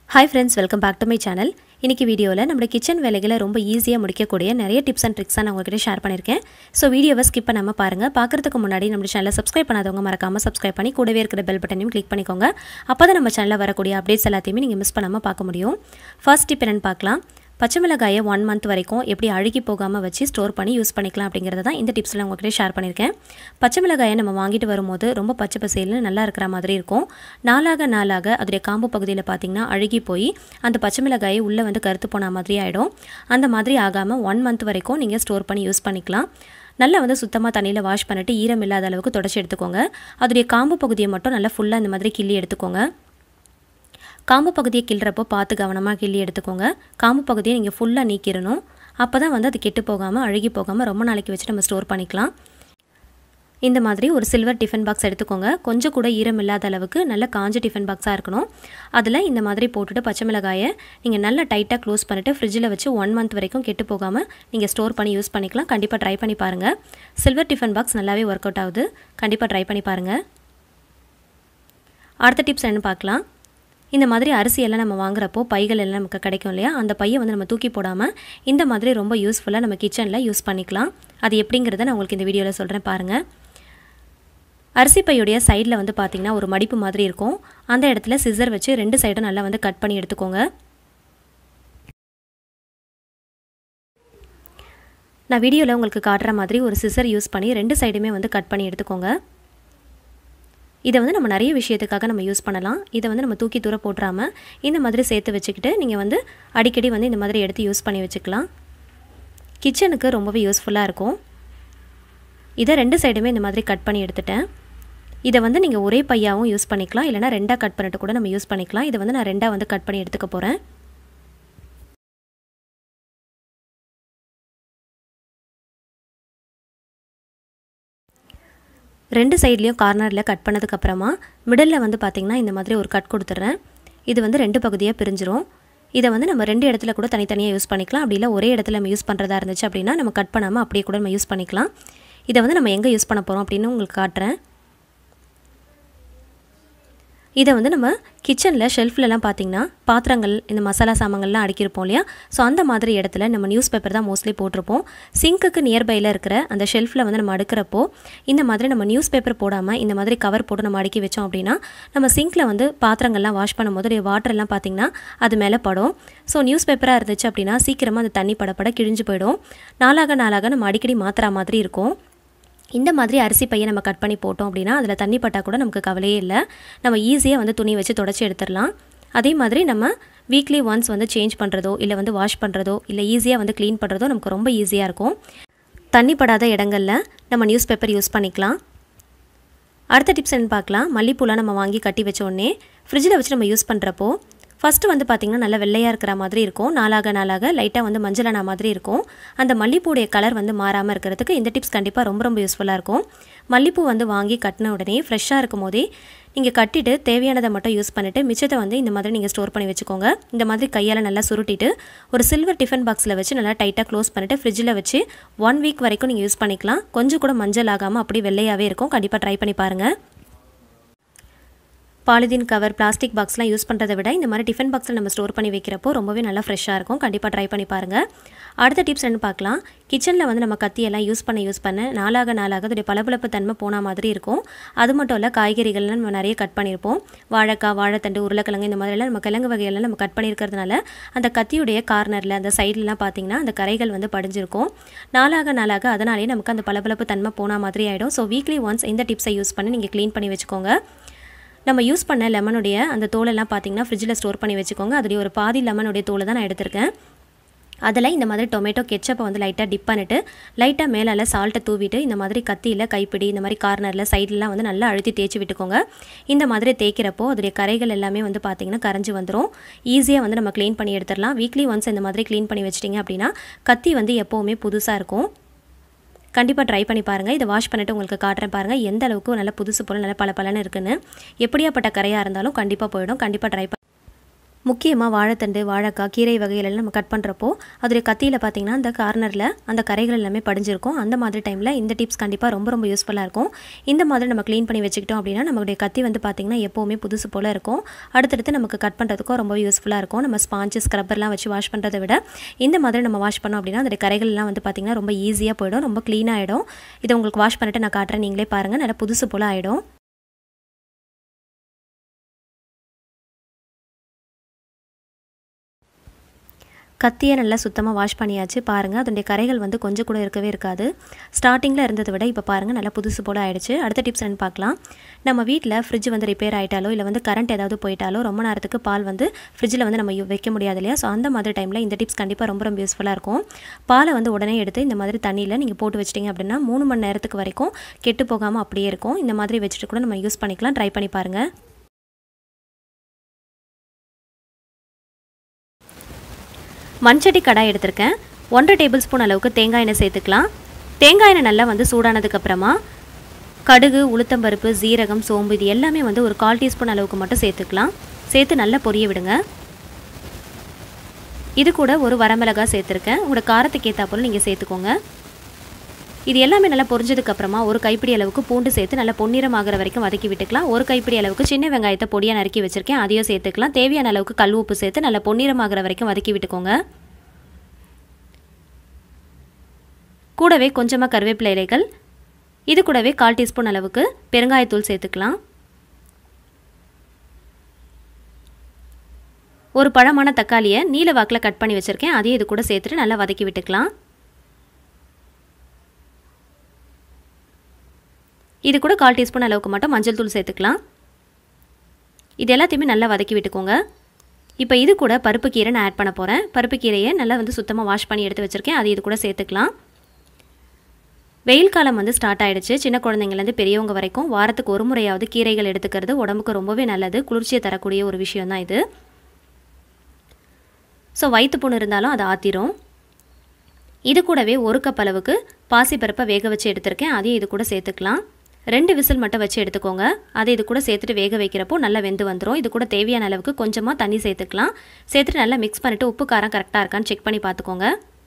hi friends welcome back to my channel இன்றைக்கி வீடியோவில் நம்ம கிச்சன் வேலைகளை ரொம்ப ஈஸியாக முடிக்கக்கூடிய நிறைய டிப்ஸ் அண்ட் ட்ரிக்ஸாக நான் உங்ககிட்ட ஷேர் பண்ணியிருக்கேன் ஸோ வீடியோவை ஸ்கிப் பண்ணாமல் பாருங்கள் பார்க்குறதுக்கு முன்னாடி நம்ம சேனலை சப்ஸ்கிரைப் பண்ணாதவங்க மறக்காமல் சப்ஸ்கிரைப் பண்ணி கூடவே இருக்கிற பெல் பட்டனையும் கிளிக் பண்ணிக்கோங்க அப்போ தான் நம்ம சேனலில் வரக்கூடிய அப்டேட்ஸ் எல்லாத்தையுமே நீங்கள் மிஸ் பண்ணாமல் பார்க்க முடியும் ஃபர்ஸ்ட் டிப் என்னென்னு பார்க்கலாம் பச்சை மிளகாயை ஒன் மந்த் வரைக்கும் எப்படி அழுகி போகாமல் வச்சு ஸ்டோர் பண்ணி யூஸ் பண்ணிக்கலாம் அப்படிங்கிறத தான் இந்த டிப்ஸில் உங்ககிட்ட ஷேர் பண்ணியிருக்கேன் பச்சை மிளகாயை நம்ம வாங்கிட்டு வரும்போது ரொம்ப பச்சை பசேல்னு நல்லா இருக்கிற மாதிரி இருக்கும் நாளாக நாளாக அதோடைய காம்பு பகுதியில் பார்த்திங்கன்னா அழுகி போய் அந்த பச்சை மிளகாயை உள்ளே வந்து கருத்து போன மாதிரி ஆகிடும் அந்த மாதிரி ஆகாமல் ஒன் மந்த் வரைக்கும் நீங்கள் ஸ்டோர் பண்ணி யூஸ் பண்ணிக்கலாம் நல்லா வந்து சுத்தமாக தண்ணியில் வாஷ் பண்ணிவிட்டு ஈரம் இல்லாத அளவுக்கு தொடச்சி எடுத்துக்கோங்க அதோடைய காம்பு பகுதியை மட்டும் நல்லா ஃபுல்லாக இந்த மாதிரி கிள்ளி எடுத்துக்கோங்க காம்பு பகுதியை கிள்றப்போ பார்த்து கவனமாக கிள்ளி எடுத்துக்கோங்க காம்பு பகுதியை நீங்கள் ஃபுல்லாக நீக்கிடணும் அப்போ தான் வந்து அது கெட்டு போகாமல் அழுகி போகாமல் ரொம்ப நாளைக்கு வச்சு நம்ம ஸ்டோர் பண்ணிக்கலாம் இந்த மாதிரி ஒரு சில்வர் டிஃபன் பாக்ஸ் எடுத்துக்கோங்க கொஞ்சம் கூட ஈரம் இல்லாத அளவுக்கு நல்ல காஞ்ச டிஃபன் பாக்ஸாக இருக்கணும் அதில் இந்த மாதிரி போட்டுட்டு பச்சை மிளகாயை நீங்கள் நல்லா டைட்டாக க்ளோஸ் பண்ணிவிட்டு ஃப்ரிட்ஜில் வச்சு ஒன் மந்த் வரைக்கும் கெட்டு போகாமல் நீங்கள் ஸ்டோர் பண்ணி யூஸ் பண்ணிக்கலாம் கண்டிப்பாக ட்ரை பண்ணி பாருங்கள் சில்வர் டிஃபன் பாக்ஸ் நல்லாவே ஒர்க் அவுட் ஆகுது கண்டிப்பாக ட்ரை பண்ணி பாருங்கள் அடுத்த டிப்ஸ் என்ன பார்க்கலாம் இந்த மாதிரி அரிசியெல்லாம் நம்ம வாங்குறப்போ பைகள் எல்லாம் நமக்கு கிடைக்கும் இல்லையா அந்த பையை வந்து நம்ம தூக்கி போடாமல் இந்த மாதிரி ரொம்ப யூஸ்ஃபுல்லாக நம்ம கிச்சனில் யூஸ் பண்ணிக்கலாம் அது எப்படிங்கிறத நான் உங்களுக்கு இந்த வீடியோவில் சொல்கிறேன் பாருங்கள் அரிசி பையுடைய சைடில் வந்து பார்த்திங்கன்னா ஒரு மடிப்பு மாதிரி இருக்கும் அந்த இடத்துல சிசர் வச்சு ரெண்டு சைடும் நல்லா வந்து கட் பண்ணி எடுத்துக்கோங்க நான் வீடியோவில் உங்களுக்கு காட்டுற மாதிரி ஒரு சிசர் யூஸ் பண்ணி ரெண்டு சைடுமே வந்து கட் பண்ணி எடுத்துக்கோங்க இதை வந்து நம்ம நிறைய விஷயத்துக்காக நம்ம யூஸ் பண்ணலாம் இதை வந்து நம்ம தூக்கி தூர போட்டுறாமல் இந்த மாதிரி சேர்த்து வச்சுக்கிட்டு நீங்கள் வந்து அடிக்கடி வந்து இந்த மாதிரி எடுத்து யூஸ் பண்ணி வச்சுக்கலாம் கிச்சனுக்கு ரொம்பவே யூஸ்ஃபுல்லாக இருக்கும் இதை ரெண்டு சைடுமே இந்த மாதிரி கட் பண்ணி எடுத்துட்டேன் இதை வந்து நீங்கள் ஒரே பையாவும் யூஸ் பண்ணிக்கலாம் இல்லைனா ரெண்டாக கட் பண்ணிட்டு கூட நம்ம யூஸ் பண்ணிக்கலாம் இதை வந்து நான் ரெண்டாக வந்து கட் பண்ணி எடுத்துக்க போகிறேன் ரெண்டு சைட்லேயும் கார்னரில் கட் பண்ணதுக்கப்புறமா மிடலில் வந்து பார்த்திங்கன்னா இந்த மாதிரி ஒரு கட் கொடுத்துட்றேன் இது வந்து ரெண்டு பகுதியாக பிரிஞ்சிரும் இதை வந்து நம்ம ரெண்டு இடத்துல கூட தனித்தனியாக யூஸ் பண்ணிக்கலாம் அப்படி இல்லை ஒரே இடத்துல நம்ம யூஸ் பண்ணுறதா இருந்துச்சு அப்படின்னா நம்ம கட் பண்ணாமல் அப்படியே கூட நம்ம யூஸ் பண்ணிக்கலாம் இதை வந்து நம்ம எங்கே யூஸ் பண்ண போகிறோம் அப்படின்னு உங்களுக்கு காட்டுறேன் இதை வந்து நம்ம கிச்சனில் ஷெல்ஃப்லலாம் பார்த்திங்கன்னா பாத்திரங்கள் இந்த மசாலா சாமான்கள்லாம் அடிக்கிருப்போம் இல்லையா ஸோ அந்த மாதிரி இடத்துல நம்ம நியூஸ் பேப்பர் தான் மோஸ்ட்லி போட்டிருப்போம் சிங்க்குக்கு நியர்பையில் இருக்கிற அந்த ஷெல்ஃபில் வந்து நம்ம அடுக்கிறப்போ இந்த மாதிரி நம்ம நியூஸ் பேப்பர் போடாமல் இந்த மாதிரி கவர் போட்டு நம்ம அடுக்கி வச்சோம் அப்படின்னா நம்ம சிங்க்கில் வந்து பாத்திரங்கள்லாம் வாஷ் பண்ணும்போது வாட்டர்லாம் பார்த்திங்கன்னா அது மேலே படும் ஸோ நியூஸ் பேப்பராக இருந்துச்சு அப்படின்னா சீக்கிரமாக அந்த தண்ணி படப்பட கிழிஞ்சு போயிடும் நாளாக நாளாக நம்ம அடிக்கடி மாற்றுற மாதிரி இருக்கும் இந்த மாதிரி அரிசி பையை நம்ம கட் பண்ணி போட்டோம் அப்படின்னா அதில் தண்ணி பட்டால் கூட நமக்கு கவலையே இல்லை நம்ம ஈஸியாக வந்து துணி வச்சு தொடச்சி எடுத்துடலாம் அதே மாதிரி நம்ம வீக்லி ஒன்ஸ் வந்து சேஞ்ச் பண்ணுறதோ இல்லை வந்து வாஷ் பண்ணுறதோ இல்லை ஈஸியாக வந்து க்ளீன் பண்ணுறதோ நமக்கு ரொம்ப ஈஸியாக இருக்கும் தண்ணி படாத இடங்களில் நம்ம நியூஸ் பேப்பர் யூஸ் பண்ணிக்கலாம் அடுத்த டிப்ஸ் என்ன பார்க்கலாம் மல்லிப்பூலாம் நம்ம வாங்கி கட்டி வச்ச உடனே ஃப்ரிட்ஜில் வச்சு நம்ம யூஸ் பண்ணுறப்போ ஃபஸ்ட்டு வந்து பார்த்திங்கன்னா நல்லா வெள்ளையாக இருக்கிற மாதிரி இருக்கும் நாளாக நாளாக லைட்டாக வந்து மஞ்சளான மாதிரி இருக்கும் அந்த மல்லிப்பூடைய கலர் வந்து மாறாமல் இருக்கிறதுக்கு இந்த டிப்ஸ் கண்டிப்பாக ரொம்ப ரொம்ப யூஸ்ஃபுல்லாக இருக்கும் மல்லிப்பூ வந்து வாங்கி கட்டின உடனே ஃப்ரெஷ்ஷாக இருக்கும் போதே நீங்கள் கட்டிட்டு தேவையானதை மட்டும் யூஸ் பண்ணிவிட்டு மிச்சத்தை வந்து இந்த மாதிரி நீங்கள் ஸ்டோர் பண்ணி வச்சுக்கோங்க இந்த மாதிரி கையால் நல்லா சுருட்டிட்டு ஒரு சில்வர் டிஃபன் பாக்ஸில் வச்சு நல்லா டைட்டாக க்ளோஸ் பண்ணிவிட்டு ஃப்ரிட்ஜில் வச்சு ஒன் வீக் வரைக்கும் நீங்கள் யூஸ் பண்ணிக்கலாம் கொஞ்சம் கூட மஞ்சள் ஆகாமல் அப்படி வெள்ளையாகவே இருக்கும் கண்டிப்பாக ட்ரை பண்ணி பாருங்கள் பாலிதீன் கவர் பிளாஸ்டிக் பாக்ஸ்லாம் யூஸ் பண்ணுறதை விட இந்த மாதிரி டிஃபன் பாக்ஸில் நம்ம ஸ்டோர் பண்ணி வைக்கிறப்போ ரொம்பவே நல்லா ஃப்ரெஷ்ஷாக இருக்கும் கண்டிப்பாக ட்ரை பண்ணி பாருங்கள் அடுத்த டிப்ஸ் என்ன பார்க்கலாம் கிச்சனில் வந்து நம்ம கத்தியெல்லாம் யூஸ் பண்ண யூஸ் பண்ண நாளாக நாளாக அதோடைய பளபளப்பு தன்மை போன மாதிரி இருக்கும் அது மட்டும் இல்லை காய்கறிகள்லாம் நம்ம நிறைய கட் பண்ணியிருப்போம் வாழைக்காய் வாழைத்தண்டு உருளைக்கிழங்கு இந்த மாதிரிலாம் நம்ம கிழங்கு வகையெல்லாம் நம்ம கட் பண்ணியிருக்கிறதுனால அந்த கத்தியுடைய கார்னரில் அந்த சைட்லலாம் பார்த்திங்கன்னா அந்த கரைகள் வந்து படிஞ்சிருக்கும் நாளாக நாளாக அதனாலேயே நமக்கு அந்த பளபளப்பு தன்மை போன மாதிரி ஆகிடும் ஸோ வீக்லி ஒன்ஸ் இந்த டிப்ஸை யூஸ் பண்ணி நீங்கள் க்ளீன் பண்ணி வச்சுக்கோங்க நம்ம யூஸ் பண்ண லெமனுடைய அந்த தோலெல்லாம் பார்த்தீங்கன்னா ஃப்ரிட்ஜில் ஸ்டோர் பண்ணி வச்சுக்கோங்க அதுடைய ஒரு பாதி லெமனுடைய தோலை தான் நான் எடுத்திருக்கேன் அதில் இந்த மாதிரி டொமேட்டோ கெச்சப்பை வந்து லைட்டாக டிப் பண்ணிவிட்டு லைட்டாக மேலால் சால்ட்டை தூவிட்டு இந்த மாதிரி கத்தியில் கைப்பிடி இந்த மாதிரி கார்னரில் சைட்லலாம் வந்து நல்லா அழுத்தி தேய்ச்சி விட்டுக்கோங்க இந்த மாதிரி தேய்க்கிறப்போ அதோடைய கரைகள் எல்லாமே வந்து பார்த்திங்கன்னா கரைஞ்சி வந்துடும் ஈஸியாக வந்து நம்ம க்ளீன் பண்ணி எடுத்துடலாம் வீக்லி ஒன்ஸ் இந்த மாதிரி க்ளீன் பண்ணி வச்சிட்டிங்க அப்படின்னா கத்தி வந்து எப்போவுமே புதுசாக இருக்கும் கண்டிப்பாக ட்ரை பண்ணி பாருங்கள் இதை வாஷ் பண்ணிவிட்டு உங்களுக்கு காட்டுறேன் பாருங்கள் எந்த அளவுக்கு நல்ல புதுசு போல் நல்ல பல பலன்னு இருக்குன்னு எப்படியாப்பட்ட கரையாக இருந்தாலும் கண்டிப்பாக போயிடும் கண்டிப்பாக ட்ரை முக்கியமாக வாழைத்தண்டு வாழைக்காய் கீரை வகைகளெல்லாம் நம்ம கட் பண்ணுறப்போ அதோடைய கத்தியில் பார்த்தீங்கன்னா அந்த கார்னரில் அந்த கரைகள் எல்லாமே படிஞ்சிருக்கும் அந்த மாதிரி டைமில் இந்த டிப்ஸ் கண்டிப்பாக ரொம்ப ரொம்ப யூஸ்ஃபுல்லாக இருக்கும் இந்த மாதிரி நம்ம க்ளீன் பண்ணி வச்சுக்கிட்டோம் அப்படின்னா நம்மளுடைய கத்தி வந்து பார்த்திங்கன்னா எப்போவுமே புதுசு போல் இருக்கும் அடுத்தடுத்து நமக்கு கட் பண்ணுறதுக்கும் ரொம்ப யூஸ்ஃபுல்லாக இருக்கும் நம்ம ஸ்பாஞ்சு ஸ்க்ரப்பர்லாம் வச்சு வாஷ் பண்ணுறதை விட இந்த மாதிரி நம்ம வாஷ் பண்ணோம் அப்படின்னா அதோடைய கரைகள்லாம் வந்து பார்த்திங்கன்னா ரொம்ப ஈஸியாக போயிடும் ரொம்ப க்ளீனாக ஆகிடும் இதை உங்களுக்கு வாஷ் பண்ணிட்டு நான் காட்டுறேன் நீங்களே பாருங்கள் நல்லா புதுசு போல் ஆகிடும் கத்தியை நல்லா சுத்தமாக வாஷ் பண்ணியாச்சு பாருங்கள் அதனுடைய கரைகள் வந்து கொஞ்சம் கூட இருக்கவே இருக்காது ஸ்டார்டிங்கில் இருந்ததை விட இப்போ பாருங்கள் நல்லா புதுசு போல் ஆயிடுச்சு அடுத்த டிப்ஸ் என்னன்னு பார்க்கலாம் நம்ம வீட்டில் ஃப்ரிட்ஜ் வந்து ரிப்பேர் ஆகிட்டாலோ இல்லை வந்து கரண்ட் ஏதாவது போயிட்டாலோ ரொம்ப நேரத்துக்கு பால் வந்து ஃப்ரிட்ஜில் வந்து நம்ம வைக்க முடியாது இல்லையா ஸோ அந்த மாதிரி டைமில் இந்த டிப்ஸ் கண்டிப்பாக ரொம்ப ரொம்ப யூஸ்ஃபுல்லாக இருக்கும் பாலை வந்து உடனே எடுத்து இந்த மாதிரி தண்ணியில் நீங்கள் போட்டு வச்சிட்டிங்க அப்படின்னா மூணு மணி நேரத்துக்கு வரைக்கும் கெட்டு போகாமல் அப்படியே இருக்கும் இந்த மாதிரி வச்சுட்டு கூட நம்ம யூஸ் பண்ணிக்கலாம் ட்ரை பண்ணி பாருங்கள் மண்சட்டி கடாய் எடுத்திருக்கேன் ஒன்றரை டேபிள் ஸ்பூன் அளவுக்கு தேங்காய் எண்ணெய் சேர்த்துக்கலாம் தேங்காய் எண்ணெய் நல்லா வந்து சூடானதுக்கப்புறமா கடுகு உளுத்தம்பருப்பு ஜீரகம் சோம்பு இது எல்லாமே வந்து ஒரு கால் டீஸ்பூன் அளவுக்கு மட்டும் சேர்த்துக்கலாம் சேர்த்து நல்லா பொரிய விடுங்க இது கூட ஒரு வரமிளகாய் சேர்த்துருக்கேன் உங்களோட காரத்துக்கு ஏற்றா போல் நீங்கள் சேர்த்துக்கோங்க இது எல்லாமே நல்லா பொரிஞ்சதுக்கப்புறமா ஒரு கைப்பிடி அளவுக்கு பூண்டு சேர்த்து நல்லா பொன்னிறம் ஆகிற வரைக்கும் வதக்கி விட்டுக்கலாம் ஒரு கைப்பிடி அளவுக்கு சின்ன வெங்காயத்தை பொடியாக நறுக்கி வச்சுருக்கேன் அதையும் சேர்த்துக்கலாம் தேவையான அளவுக்கு கல் உப்பு சேர்த்து நல்லா பொன்னிறம் ஆகிற வரைக்கும் வதக்கி விட்டுக்கோங்க கூடவே கொஞ்சமாக கருவேப்பிலை இலைகள் இது கூடவே கால் டீஸ்பூன் அளவுக்கு பெருங்காயத்தூள் சேர்த்துக்கலாம் ஒரு பழமான தக்காளியை நீல வாக்கில் கட் பண்ணி வச்சுருக்கேன் அதையும் இது கூட சேர்த்துட்டு நல்லா வதக்கி விட்டுக்கலாம் இது கூட கால் டீஸ்பூன் அளவுக்கு மட்டும் மஞ்சள் தூள் சேர்த்துக்கலாம் இது எல்லாத்தையுமே நல்லா வதக்கி விட்டுக்கோங்க இப்போ இது கூட பருப்பு கீரை நான் ஆட் பண்ண போகிறேன் பருப்பு கீரையை நல்லா வந்து சுத்தமாக வாஷ் பண்ணி எடுத்து வச்சுருக்கேன் அது இது கூட சேர்த்துக்கலாம் வெயில் காலம் வந்து ஸ்டார்ட் ஆகிடுச்சு சின்ன குழந்தைங்கலேருந்து பெரியவங்க வரைக்கும் வாரத்துக்கு ஒரு முறையாவது கீரைகள் எடுத்துக்கிறது உடம்புக்கு ரொம்பவே நல்லது குளிர்ச்சியை தரக்கூடிய ஒரு விஷயம் தான் இது ஸோ வயிற்று புண்ணு இருந்தாலும் அதை ஆற்றிரும் இது கூடவே ஒரு கப் அளவுக்கு பாசிப்பருப்பை வேக வச்சு எடுத்திருக்கேன் அதையும் இது கூட சேர்த்துக்கலாம் ரெண்டு விசில் மட்டும் வச்சு எடுத்துக்கோங்க அதை இது கூட சேர்த்துட்டு வேக வைக்கிறப்போ நல்லா வெந்து வந்துடும் இது கூட தேவையான அளவுக்கு கொஞ்சமாக தண்ணி சேர்த்துக்கலாம் சேர்த்துட்டு நல்லா மிக்ஸ் பண்ணிவிட்டு உப்பு காரம் கரெக்டாக இருக்கான்னு செக் பண்ணி பார்த்துக்கோங்க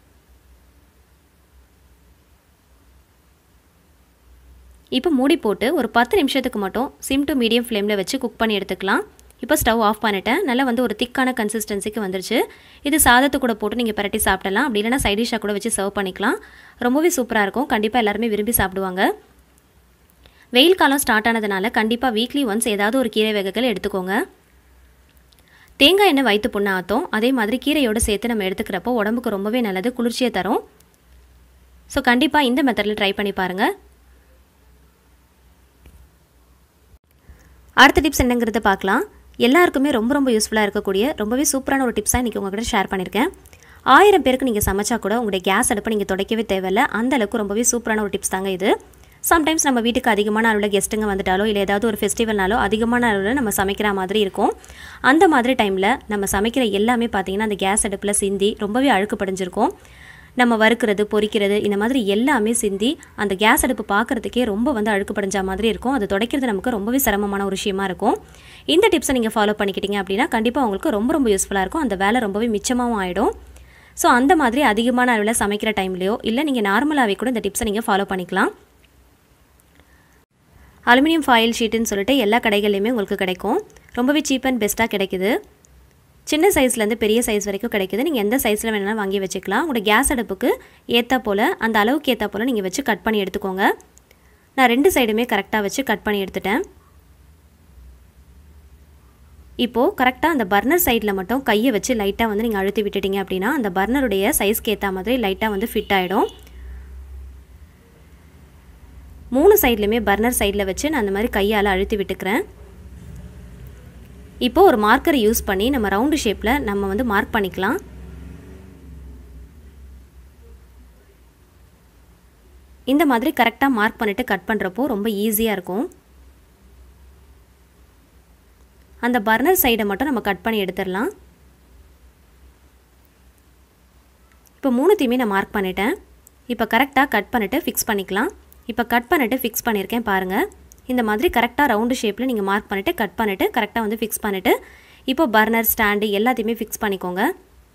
இப்போ மூடி போட்டு ஒரு பத்து நிமிஷத்துக்கு மட்டும் சிம் டு மீடியம் ஃப்ளேமில் வச்சு குக் பண்ணி எடுத்துக்கலாம் இப்போ ஸ்டவ் ஆஃப் பண்ணிட்டேன் நல்லா வந்து ஒரு திக்கான கன்சிஸ்டன்சிக்கு வந்துருச்சு இது சாதத்து கூட போட்டு நீங்கள் பரட்டி சாப்பிடலாம் அப்படி இல்லைனா சைட் டிஷ்ஷாக கூட வச்சு சர்வ் பண்ணிக்கலாம் ரொம்பவே சூப்பராக இருக்கும் கண்டிப்பாக எல்லாருமே விரும்பி சாப்பிடுவாங்க வெயில் காலம் ஸ்டார்ட் ஆனதுனால கண்டிப்பாக வீக்லி ஒன்ஸ் ஏதாவது ஒரு கீரை வகைகள் எடுத்துக்கோங்க தேங்காய் எண்ணெய் வயிற்று புண்ணை ஆற்றும் அதே மாதிரி கீரையோடு சேர்த்து நம்ம எடுத்துக்கிறப்போ உடம்புக்கு ரொம்பவே நல்லது குளிர்ச்சியை தரும் ஸோ கண்டிப்பாக இந்த மெத்தடில் ட்ரை பண்ணி பாருங்கள் அடுத்த டிப்ஸ் என்னங்கிறத பார்க்கலாம் எல்லாருக்குமே ரொம்ப ரொம்ப யூஸ்ஃபுல்லாக இருக்கக்கூடிய ரொம்பவே சூப்பரான ஒரு டிப்ஸாக இன்றைக்கி உங்கள்கிட்ட ஷேர் பண்ணியிருக்கேன் ஆயிரம் பேருக்கு நீங்கள் சமைச்சா கூட உங்களுடைய கேஸ் அடுப்பை நீங்கள் துடைக்கவே தேவையில்ல அந்த அளவுக்கு ரொம்பவே சூப்பரான ஒரு டிப்ஸ் தாங்க இது சம்டைம்ஸ் நம்ம வீட்டுக்கு அதிகமான அளவில் கெஸ்ட்டுங்க வந்துட்டாலோ இல்லை ஏதாவது ஒரு ஃபெஸ்டிவல்னாலோ அதிகமான அளவில் நம்ம சமைக்கிற மாதிரி இருக்கும் அந்த மாதிரி டைமில் நம்ம சமைக்கிற எல்லாமே பார்த்திங்கன்னா அந்த கேஸ் அடுப்பில் சிந்தி ரொம்பவே அழுக்கு படிஞ்சிருக்கும் நம்ம வறுக்கிறது பொரிக்கிறது இந்த மாதிரி எல்லாமே சிந்தி அந்த கேஸ் அடுப்பு பார்க்குறதுக்கே ரொம்ப வந்து அழுக்கு படிஞ்ச மாதிரி இருக்கும் அது துடைக்கிறது நமக்கு ரொம்பவே சிரமமான ஒரு விஷயமா இருக்கும் இந்த டிப்ஸை நீங்கள் ஃபாலோ பண்ணிக்கிட்டீங்க அப்படின்னா கண்டிப்பாக உங்களுக்கு ரொம்ப ரொம்ப யூஸ்ஃபுல்லாக இருக்கும் அந்த வேலை ரொம்பவே மிச்சமாகவும் ஆகிடும் ஸோ அந்த மாதிரி அதிகமான அளவில் சமைக்கிற டைம்லையோ இல்லை நீங்கள் நார்மலாகவே கூட இந்த டிப்ஸை நீங்கள் ஃபாலோ பண்ணிக்கலாம் அலுமினியம் ஃபாயில் ஷீட்டுன்னு சொல்லிட்டு எல்லா கடைகள்லையுமே உங்களுக்கு கிடைக்கும் ரொம்பவே சீப் அண்ட் பெஸ்ட்டாக கிடைக்குது சின்ன சைஸ்லேருந்து பெரிய சைஸ் வரைக்கும் கிடைக்குது நீங்கள் எந்த சைஸில் வேணாலும் வாங்கி வச்சுக்கலாம் உங்களோட கேஸ் அடுப்புக்கு ஏற்றா போல் அந்த அளவுக்கு ஏற்றா போல் நீங்கள் வச்சு கட் பண்ணி எடுத்துக்கோங்க நான் ரெண்டு சைடுமே கரெக்டாக வச்சு கட் பண்ணி எடுத்துட்டேன் இப்போது கரெக்டாக அந்த பர்னர் சைடில் மட்டும் கையை வச்சு லைட்டாக வந்து நீங்கள் அழுத்தி விட்டுட்டீங்க அப்படின்னா அந்த பர்னருடைய சைஸ்க்கு ஏற்ற மாதிரி லைட்டாக வந்து ஃபிட் ஆகிடும் மூணு சைட்லையுமே பர்னர் சைடில் வச்சு நான் அந்த மாதிரி கையால் அழுத்தி விட்டுக்கிறேன் இப்போது ஒரு மார்க்கரை யூஸ் பண்ணி நம்ம ரவுண்டு ஷேப்பில் நம்ம வந்து மார்க் பண்ணிக்கலாம் இந்த மாதிரி கரெக்டாக மார்க் பண்ணிவிட்டு கட் பண்ணுறப்போ ரொம்ப ஈஸியாக இருக்கும் அந்த பர்னர் சைடை மட்டும் நம்ம கட் பண்ணி எடுத்துடலாம் இப்போ மூணுத்தையுமே நான் மார்க் பண்ணிட்டேன் இப்போ கரெக்டாக கட் பண்ணிவிட்டு ஃபிக்ஸ் பண்ணிக்கலாம் இப்போ கட் பண்ணிவிட்டு ஃபிக்ஸ் பண்ணியிருக்கேன் பாருங்கள் இந்த மாதிரி கரெக்டாக ரவுண்டு ஷேப்பில் நீங்கள் மார்க் பண்ணிவிட்டு கட் பண்ணிவிட்டு கரெக்டாக வந்து ஃபிக்ஸ் பண்ணிவிட்டு இப்போ பர்னர் ஸ்டாண்டு எல்லாத்தையுமே ஃபிக்ஸ் பண்ணிக்கோங்க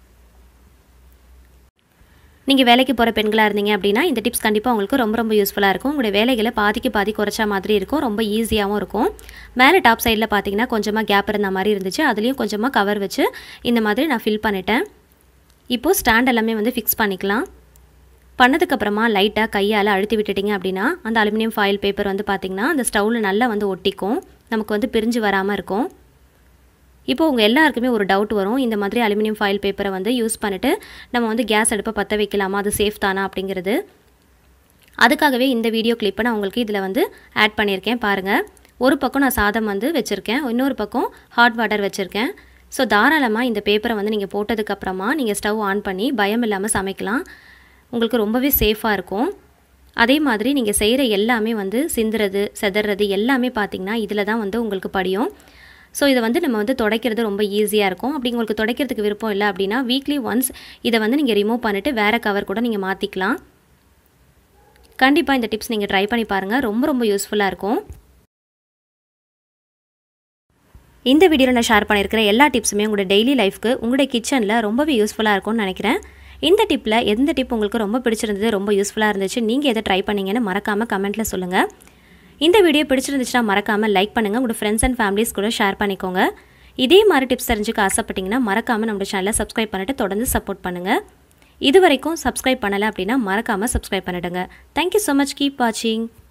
நீங்கள் வேலைக்கு போகிற பெண்களாக இருந்தீங்க அப்படின்னா இந்த டிப்ஸ் கண்டிப்பாக உங்களுக்கு ரொம்ப ரொம்ப யூஸ்ஃபுல்லாக இருக்கும் உங்களுடைய வேலைகளை பாதிக்கு பாதி குறைச்சா மாதிரி இருக்கும் ரொம்ப ஈஸியாகவும் இருக்கும் மேலே டாப் சைடில் பார்த்தீங்கன்னா கொஞ்சமாக கேப் இருந்த மாதிரி இருந்துச்சு அதுலேயும் கொஞ்சமாக கவர் வச்சு இந்த மாதிரி நான் ஃபில் பண்ணிட்டேன் இப்போது ஸ்டாண்ட் எல்லாமே வந்து ஃபிக்ஸ் பண்ணிக்கலாம் பண்ணதுக்கப்புறமா லைட்டாக கையால் அழுத்தி விட்டுட்டிங்க அப்படின்னா அந்த அலுமினியம் ஃபாயில் பேப்பர் வந்து பார்த்திங்கன்னா அந்த ஸ்டவ்வில் நல்லா வந்து ஒட்டிக்கும் நமக்கு வந்து பிரிஞ்சு வராமல் இருக்கும் இப்போ உங்கள் எல்லாருக்குமே ஒரு டவுட் வரும் இந்த மாதிரி அலுமினியம் ஃபாயில் பேப்பரை வந்து யூஸ் பண்ணிவிட்டு நம்ம வந்து கேஸ் அடுப்பை பற்ற வைக்கலாமா அது சேஃப் தானா அப்படிங்கிறது அதுக்காகவே இந்த வீடியோ கிளிப்பை நான் உங்களுக்கு இதில் வந்து ஆட் பண்ணியிருக்கேன் பாருங்கள் ஒரு பக்கம் நான் சாதம் வந்து வச்சுருக்கேன் இன்னொரு பக்கம் ஹாட் வாட்டர் வச்சுருக்கேன் ஸோ தாராளமாக இந்த பேப்பரை வந்து நீங்கள் போட்டதுக்கப்புறமா நீங்கள் ஸ்டவ் ஆன் பண்ணி பயம் இல்லாமல் சமைக்கலாம் உங்களுக்கு ரொம்பவே சேஃபாக இருக்கும் அதே மாதிரி நீங்கள் செய்கிற எல்லாமே வந்து சிந்துறது செதறது எல்லாமே பார்த்திங்கன்னா இதில் தான் வந்து உங்களுக்கு படியும் ஸோ இதை வந்து நம்ம வந்து துடைக்கிறது ரொம்ப ஈஸியாக இருக்கும் அப்படி உங்களுக்கு துடைக்கிறதுக்கு விருப்பம் இல்லை அப்படின்னா வீக்லி ஒன்ஸ் இதை வந்து நீங்கள் ரிமூவ் பண்ணிவிட்டு வேறு கவர் கூட நீங்கள் மாற்றிக்கலாம் கண்டிப்பாக இந்த டிப்ஸ் நீங்கள் ட்ரை பண்ணி பாருங்கள் ரொம்ப ரொம்ப யூஸ்ஃபுல்லாக இருக்கும் இந்த வீடியோவில் நான் ஷேர் பண்ணியிருக்கிற எல்லா டிப்ஸுமே உங்களோட டெய்லி லைஃப்க்கு உங்களுடைய கிச்சனில் ரொம்பவே யூஸ்ஃபுல்லாக இருக்கும்னு நினைக்கிறேன் இந்த டிப்பில் எந்த டிப் உங்களுக்கு ரொம்ப பிடிச்சிருந்தது ரொம்ப யூஸ்ஃபுல்லாக இருந்துச்சு நீங்கள் எதை ட்ரை பண்ணீங்கன்னு மறக்காமல் கமெண்ட்டில் சொல்லுங்கள் இந்த வீடியோ பிடிச்சிருந்துச்சுன்னா மறக்காமல் லைக் பண்ணுங்கள் உங்களோட ஃப்ரெண்ட்ஸ் அண்ட் ஃபேமிலிஸ் கூட ஷேர் பண்ணிக்கோங்க இதே மாதிரி டிப்ஸ் தெரிஞ்சுக்க ஆசைப்பட்டீங்கன்னா மறக்காமல் நம்மளோட சேனலை சப்ஸ்கிரைப் பண்ணிட்டு தொடர்ந்து சப்போர்ட் பண்ணுங்கள் இது வரைக்கும் சப்ஸ்கிரைப் பண்ணலை அப்படின்னா மறக்காமல் சப்ஸ்கிரைப் பண்ணிடுங்க தேங்க்யூ ஸோ மச் கீப் வாட்சிங்